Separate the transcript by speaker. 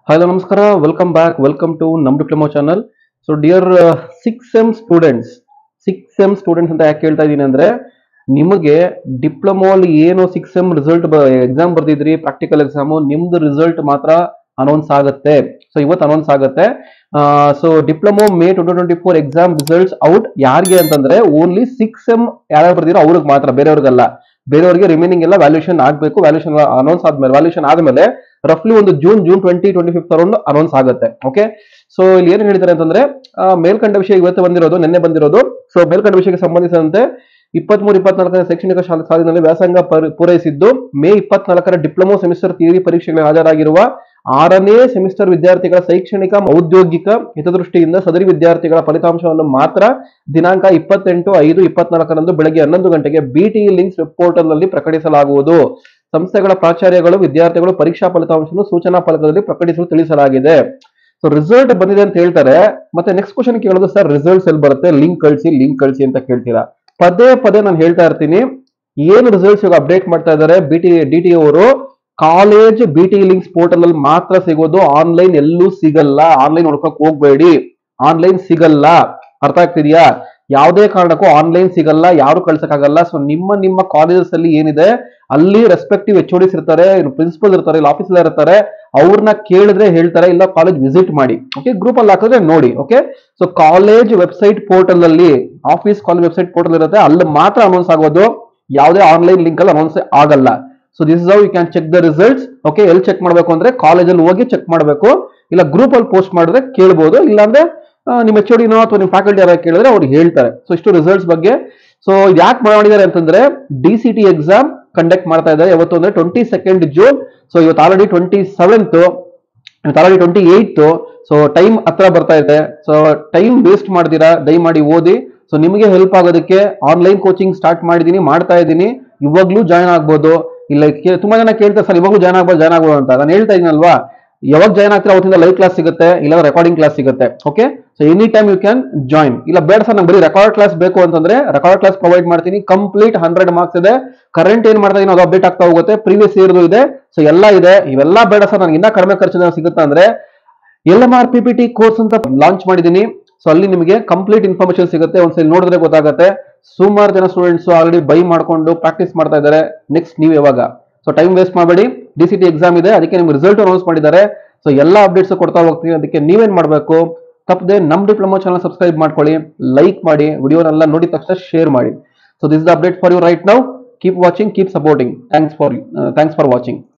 Speaker 1: hello ನಮಸ್ಕಾರ welcome back welcome to ನಮ್ diploma channel so dear six M students six M students ಅಂತ ಯಾಕೆ ಹೇಳ್ತಾ ಇದ್ದೀನಿ ಅಂದ್ರೆ ನಿಮಗೆ ಡಿಪ್ಲೊಮೋಲಿ ಏನು ಸಿಕ್ಸ್ ಎಮ್ ರಿಸಲ್ಟ್ ಎಕ್ಸಾಮ್ ಬರ್ದಿದ್ರಿ ಪ್ರಾಕ್ಟಿಕಲ್ ಎಕ್ಸಾಮು ನಿಮ್ದು ರಿಸಲ್ಟ್ ಮಾತ್ರ ಅನೌನ್ಸ್ ಆಗುತ್ತೆ ಸೊ ಇವತ್ತು ಅನೌನ್ಸ್ ಆಗುತ್ತೆ so diploma May twenty twenty four exam results out ಯಾರಿಗೆ ಅಂತಂದ್ರೆ ಓನ್ಲಿ ಸಿಕ್ಸ್ ಎಮ್ ಯಾರ್ಯಾರು ಬರ್ದಿರೋ ಅವ್ರಿಗೆ ಮಾತ್ರ ಬೇರೆಯವ್ರಿಗಲ್ಲ ಬೇರೆಯವ್ರಿಗೆ ರಿಮೈನಿಂಗ್ ಎಲ್ಲ ವ್ಯಾಲ್ಯೂಷನ್ ಆಗಬೇಕು ವ್ಯಾಲ್ಯೂಷನ್ ಅನೌನ್ಸ್ ಆದ್ಮೇಲೆ ವ್ಯಾಲ್ಯೂಷನ್ ಆದ್ಮೇಲೆ ರಫ್ಲಿ ಒಂದು June June twenty twenty fifth around announce ಆಗುತ್ತೆ ಓಕೆ ಸೊ ಇಲ್ಲಿ ಏನು ಹೇಳಿದ್ದಾರೆ ಅಂತಂದ್ರೆ ಆ, ಮೇಲ್ಕಂಡ ವಿಷಯ ಇವತ್ತು ಬಂದಿರೋದು ನಿನ್ನೆ ಬಂದಿರೋದು ಸೊ ಮೇಲ್ಕಂಡ ವಿಷಯಕ್ಕೆ ಸಂಬಂಧಿಸಿದಂತೆ ಇಪ್ಪತ್ಮೂರು ಇಪ್ಪತ್ನಾಲ್ಕನೇ ಶೈಕ್ಷಣಿಕ ಶಾಲಾ ಸಾಲಿನಲ್ಲಿ ವ್ಯಾಸಂಗ ಪರ್- ಪೂರೈಸಿದ್ದು ಮೇ ಇಪ್ಪತ್ನಾಲ್ಕರ ಡಿಪ್ಲೊಮೊ ಸೆಮಿಸ್ಟರ್ ಥಿಯರಿ ಪರೀಕ್ಷೆಗಳಿಗೆ ಹಾಜರಾಗಿರುವ ಆರನೇ ಸೆಮಿಸ್ಟರ್ ವಿದ್ಯಾರ್ಥಿಗಳ ಶೈಕ್ಷಣಿಕ ಔದ್ಯೋಗಿಕ ಹಿತದೃಷ್ಟಿಯಿಂದ ಸದರಿ ವಿದ್ಯಾರ್ಥಿಗಳ ಫಲಿತಾಂಶವನ್ನು ಮಾತ್ರ ದಿನಾಂಕ ಇಪ್ಪತ್ತೆಂಟು ಐದು ಇಪ್ಪತ್ನಾಲ್ಕರಂದು ಬೆಳಗ್ಗೆ ಹನ್ನೊಂದು ಗಂಟೆಗೆ ಬಿಟಿ ಲಿಂಕ್ಸ್ ವೆಬ್ ಪೋರ್ಟಲ್ ನಲ್ಲಿ ಪ್ರಕಟಿಸಲಾಗುವುದು ಸಂಸ್ಥೆಗಳ ಪ್ರಾಚಾರ್ಯಗಳು ವಿದ್ಯಾರ್ಥಿಗಳು ಪರೀಕ್ಷಾ ಫಲಿತಾಂಶವನ್ನು ಸೂಚನಾ ಫಲಕದಲ್ಲಿ ಪ್ರಕಟಿಸಲು ತಿಳಿಸಲಾಗಿದೆ ಸೊ ರಿಸಲ್ಟ್ ಬಂದಿದೆ ಅಂತ ಹೇಳ್ತಾರೆ ಮತ್ತೆ ನೆಕ್ಸ್ಟ್ ಕ್ವಶನ್ ಕೇಳೋದು ಸರ್ ರಿಸಲ್ಟ್ಸ್ ಎಲ್ಲಿ ಬರುತ್ತೆ ಲಿಂಕ್ ಕಳಿಸಿ ಲಿಂಕ್ ಕಳಿಸಿ ಅಂತ ಕೇಳ್ತೀರಾ ಪದೇ ಪದೇ ನಾನು ಹೇಳ್ತಾ ಇರ್ತೀನಿ ಏನು ರಿಸಲ್ಟ್ಸ್ ಇವಾಗ ಅಪ್ಡೇಟ್ ಮಾಡ್ತಾ ಇದ್ದಾರೆ ಬಿ ಟಿ ಡಿ ಟಿ ಅವರು college B T links portal ಅಲ್ಲಿ ಮಾತ್ರ ಸಿಗೋದು ಆನ್ಲೈನ್ ಎಲ್ಲೂ ಸಿಗಲ್ಲ ಆನ್ಲೈನ್ ಹುಡ್ಕಕ್ ಹೋಗ್ಬೇಡಿ ಆನ್ಲೈನ್ ಸಿಗಲ್ಲ ಅರ್ಥ ಆಗ್ತಿದ್ಯಾ ಯಾವುದೇ ಕಾರಣಕ್ಕೂ ಆನ್ಲೈನ್ ಸಿಗಲ್ಲ ಯಾರು ಕಳ್ಸಕ್ಕಾಗಲ್ಲ ಸೊ ನಿಮ್ಮ ನಿಮ್ಮ ಕಾಲೇಜಸ್ ಅಲ್ಲಿ ಏನಿದೆ ಅಲ್ಲಿ ರೆಸ್ಪೆಕ್ಟಿವ್ ಎಚ್ ಓಡಿಸ್ ಇರ್ತಾರೆ ಪ್ರಿನ್ಸಿಪಲ್ ಇರ್ತಾರೆ ಇಲ್ಲ ಆಫೀಸರ್ ಇರ್ತಾರೆ ಅವ್ರನ್ನ ಕೇಳಿದ್ರೆ ಹೇಳ್ತಾರೆ ಇಲ್ಲ ಕಾಲೇಜ್ ವಿಸಿಟ್ ಮಾಡಿ ಓಕೆ ಗ್ರೂಪ್ ಅಲ್ಲಿ ಹಾಕಿದ್ರೆ ನೋಡಿ okay so college website portal ಅಲ್ಲಿ ಆಫೀಸ್ ಕಾಲೇಜ್ ವೆಬ್ಸೈಟ್ ಪೋರ್ಟಲ್ ಇರುತ್ತೆ ಅಲ್ಲಿ ಮಾತ್ರ ಅನೌನ್ಸ್ ಆಗೋದು ಯಾವುದೇ ಆನ್ಲೈನ್ ಲಿಂಕ್ ಅಲ್ಲಿ ಅನೌನ್ಸ್ ಆಗಲ್ಲ so this is how you can check the results okay ಎಲ್ಲಿ ಚೆಕ್ ಮಾಡಬೇಕು ಅಂದ್ರೆ ಕಾಲೇಜಲ್ಲಿ ಹೋಗಿ ಚೆಕ್ ಮಾಡಬೇಕು ಇಲ್ಲ ಗ್ರೂಪ್ ಅಲ್ಲಿ ಪೋಸ್ಟ್ ಮಾಡಿದ್ರೆ ಕೇಳ್ಬೋದು ಇಲ್ಲಾಂದ್ರೆ ಆ, ನಿಮ್ಮ ಎಚ್ ಒಡಿನೋ ಅಥವಾ ನಿಮ್ಮ ಫ್ಯಾಕಲ್ಟಿ ಯಾರು ಕೇಳಿದ್ರೆ ಅವ್ರು ಹೇಳ್ತಾರೆ ಸೊ ಇಷ್ಟು ರಿಸಲ್ಟ್ಸ್ ಬಗ್ಗೆ ಸೊ ಯಾಕೆ ಮಾಡಿದ್ದಾರೆ ಅಂತಂದ್ರೆ D C T exam conduct ಮಾಡ್ತಾ ಇದ್ದಾರೆ ಯಾವತ್ತು ಅಂದ್ರೆ ಟ್ವೆಂಟಿ ಸೆಕೆಂಡ್ ಜೂನ್ ಸೊ ಇವತ್ತು ಆಲ್ರೆಡಿ ಟ್ವೆಂಟಿ ಸೆವೆಂತ್ ಇವತ್ತು already twenty eighth so time ಹತ್ರ ಬರ್ತಾ ಇದೆ ಸೊ ಟೈಮ್ ವೇಸ್ಟ್ ಮಾಡ್ತೀರಾ ದಯಮಾಡಿ ಓದಿ ಸೊ ನಿಮಗೆ ಹೆಲ್ಪ್ ಆಗೋದಕ್ಕೆ ಆನ್ಲೈನ್ ಕೋಚಿಂಗ್ ಸ್ಟಾರ್ಟ್ ಮಾಡಿದೀನಿ ಮಾಡ್ತಾ ಇದ್ದೀನಿ ಇವಾಗ್ಲೂ ಜಾಯ್ನ್ ಆಗ್ಬೋದು ಇಲ್ಲ ಕೇ- ತುಂಬಾ ಜನ ಕೇಳ್ತಾರೆ ಸರ್ ಇವಾಗ್ಲೂ ಜಾಯ್ನ್ ಆಗ್ಬೋದು ಜಾಯ್ನ್ ಆಗ್ಬೋದು ಅಂತ ನಾನು ಹೇಳ್ತಾ ಇದೀನಲ್ವಾ ಯಾವಾಗ ಜಾಯ್ನ್ ಆಗ್ತೀರಾ ಅವತ್ತಿಂದ ಲೈವ್ ಕ್ಲಾಸ್ ಸಿಗುತ್ತೆ ಇಲ್ಲ ರೆಕಾರ್ಡಿಂಗ್ ಕ್ಲಾಸ್ ಸಿಗುತ್ತೆ okay so any time you can join ಇಲ್ಲ ಬೇಡ ಸರ್ ನಂಗೆ ಬರೀ ರೆಕಾರ್ಡ್ ಕ್ಲಾಸ್ ಬೇಕು ಅಂತಂದ್ರೆ ರೆಕಾರ್ಡ್ ಕ್ಲಾಸ್ ಪ್ರೊವೈಡ್ ಮಾಡ್ತೀನಿ ಕಂಪ್ಲೀಟ್ ಹಂಡ್ರೆಡ್ ಮಾರ್ಕ್ಸ್ ಇದೆ ಕರೆಂಟ್ ಏನ್ ಮಾಡ್ತಾ ಇದೀನಿ ಅದು ಅಪ್ಡೇಟ್ ಆಗ್ತಾ ಹೋಗುತ್ತೆ ಪ್ರೀವಿಯಸ್ ಇಯರ್ದು ಇದೆ ಸೊ ಎಲ್ಲ ಇದೆ ಇವೆಲ್ಲ ಬೇಡ ಸರ್ ನನಗೆ ಇನ್ನ ಕಡಿಮೆ ಖರ್ಚಿನ ಸಿಗುತ್ತಾ ಅಂದ್ರೆ L M R P P T course ಅಂತ ಲಾಂಚ್ ಮಾಡಿದ್ದೀನಿ ಸೊ ಅಲ್ಲಿ ನಿಮಗೆ ಕಂಪ್ಲೀಟ್ ಇನ್ಫಾರ್ಮೇಶನ್ ಸಿಗುತ್ತೆ ಒಂದ್ಸಲಿ ನೋಡಿದ್ರೆ ಗೊತ್ತಾಗುತ್ತೆ ಸುಮಾರು ಜನ ಸ್ಟೂಡೆಂಟ್ಸ್ ಆಲ್ರೆಡಿ ಬೈ ಮಾಡ್ಕೊಂಡು ಪ್ರಾಕ್ಟೀಸ್ ಮಾಡ್ತಾ ಇದ್ದಾರೆ ನೆಕ್ಸ್ಟ್ ನೀವು ಯಾವಾಗ ಸೊ ಟೈಮ್ ವೇಸ್ಟ್ ಮಾಡಬೇಡಿ ಡಿ ಸಿ ಟಿ ಎಕ್ಸಾಮ್ ಇದೆ ಅದಕ್ಕೆ ನಿಮ್ಗೆ ರಿಸಲ್ಟ್ ಅನೌನ್ಸ್ ಮಾಡಿದ್ದಾರೆ ಸೊ ಎಲ್ಲ ಅಪ್ಡೇಟ್ಸ್ ಕೊಡ್ತಾ ಹೋಗ್ತೀನಿ ಅದಕ್ಕೆ ನೀವೇನ್ ಮಾಡಬೇಕು ತಪ್ಪದೆ ನಮ್ ಡಿಪ್ಲೊಮಾ ಚಾನಲ್ ಸಬ್ಸ್ಕ್ರೈಬ್ ಮಾಡ್ಕೊಳ್ಳಿ ಲೈಕ್ ಮಾಡಿ ವಿಡಿಯೋನೆಲ್ಲ ನೋಡಿದ ತಕ್ಷಣ ಶೇರ್ ಮಾಡಿ so this the update for you right now keep watching keep supporting thanks for thanks for watching